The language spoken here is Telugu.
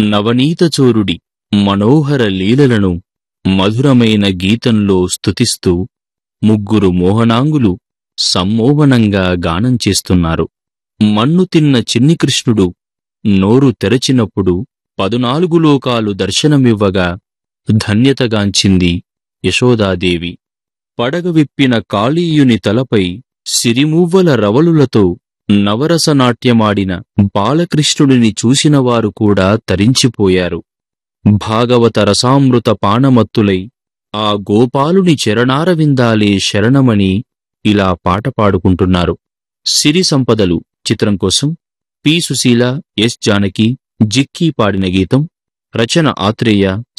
నవనీతచోరుడి మనోహర లీలలను మధురమైన గీతంలో స్తుతిస్తూ ముగ్గురు మోహనాంగులు సమ్మోహనంగా గానం చేస్తున్నారు మన్ను తిన్న చిన్ని కృష్ణుడు నోరు తెరచినప్పుడు పదునాలుగు లోకాలు దర్శనమివ్వగా ధన్యతగాంచింది యశోదాదేవి పడగ విప్పిన కాళీయుని తలపై సిరిమువ్వల రవలులతో నవరసనాట్యమాడిన బాలకృష్ణుడిని చూసినవారు కూడా తరించిపోయారు భాగవత రసామృత పానమత్తులై ఆ గోపాలుని చరణారవిందాలే శరణమని ఇలా పాట పాడుకుంటున్నారు సిరి సంపదలు చిత్రం కోసం పి సుశీల ఎస్ జానకి జిక్కీ పాడిన గీతం రచన ఆత్రేయ